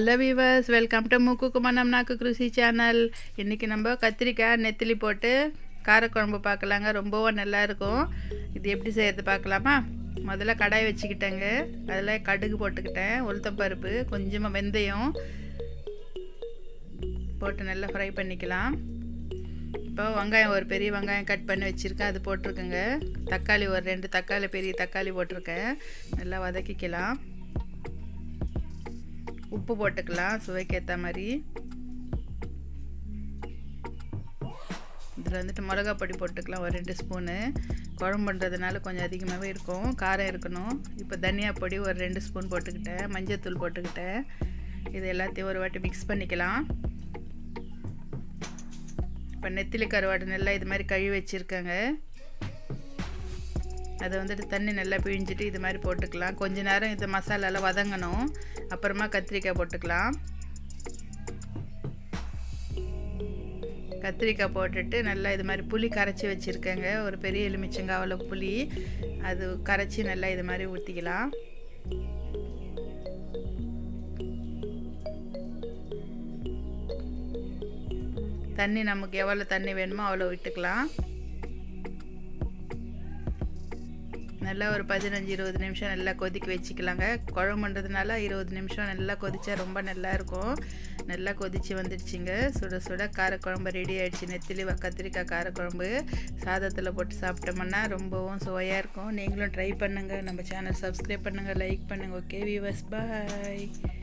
hello viewers welcome to மூக்கு குமணம் நாக்கு Krishi channel இன்றைக்கி நம்ம கத்திரிக்காய் நெத்திலி போட்டு காரக்குழம்பு பார்க்கலாங்க ரொம்பவும் நல்லா இருக்கும் இது எப்படி செய்யறது பார்க்கலாமா முதல்ல கடாய் வச்சுக்கிட்டேங்க அதில் கடுகு போட்டுக்கிட்டேன் உளுத்தம்பருப்பு கொஞ்சமாக வெந்தயம் போட்டு நல்லா ஃப்ரை பண்ணிக்கலாம் இப்போ வெங்காயம் ஒரு பெரிய வெங்காயம் கட் பண்ணி வச்சுருக்கேன் அது போட்டிருக்கேங்க தக்காளி ஒரு ரெண்டு தக்காளி பெரிய தக்காளி போட்டிருக்கேன் நல்லா வதக்கிக்கலாம் உப்பு போட்டுக்கலாம் சுவைக்கு ஏற்ற மாதிரி இதில் வந்துட்டு மிளகா பொடி போட்டுக்கலாம் ஒரு ரெண்டு ஸ்பூனு குழம்புன்றதுனால கொஞ்சம் அதிகமாகவே இருக்கும் காரம் இருக்கணும் இப்போ தனியா பொடி ஒரு ரெண்டு ஸ்பூன் போட்டுக்கிட்டேன் மஞ்சத்தூள் போட்டுக்கிட்டேன் இது எல்லாத்தையும் ஒரு வாட்டி மிக்ஸ் பண்ணிக்கலாம் இப்போ நெத்திலி கருவாடு நல்லா இது மாதிரி கழுவி வச்சுருக்கேங்க அதை வந்துட்டு தண்ணி நல்லா பிழிஞ்சிட்டு இது மாதிரி போட்டுக்கலாம் கொஞ்ச நேரம் இது மசாலாலாம் வதங்கணும் அப்புறமா கத்திரிக்காய் போட்டுக்கலாம் கத்திரிக்காய் போட்டுட்டு நல்லா இது மாதிரி புளி கரைச்சி வச்சுருக்கேங்க ஒரு பெரிய எலுமிச்சங்காவில் புளி அது கரைச்சி நல்லா இது மாதிரி ஊற்றிக்கலாம் தண்ணி நமக்கு எவ்வளோ தண்ணி வேணுமோ அவ்வளோ விட்டுக்கலாம் நல்லா ஒரு பதினஞ்சு இருபது நிமிஷம் நல்லா கொதிக்க வச்சுக்கலாங்க குழம்புன்றதுனால இருபது நிமிஷம் நல்லா கொதிச்சா ரொம்ப நல்லா இருக்கும் நல்லா கொதித்து வந்துடுச்சிங்க சுட சுட காரக்குழம்பு ரெடி ஆகிடுச்சு நெத்திலி கத்திரிக்காய் காரக்குழம்பு சாதத்தில் போட்டு சாப்பிட்டோம்னா ரொம்பவும் சுவையாக இருக்கும் நீங்களும் ட்ரை பண்ணுங்கள் நம்ம சேனல் சப்ஸ்கிரைப் பண்ணுங்கள் லைக் பண்ணுங்கள் ஓகே விவஸ் பாய்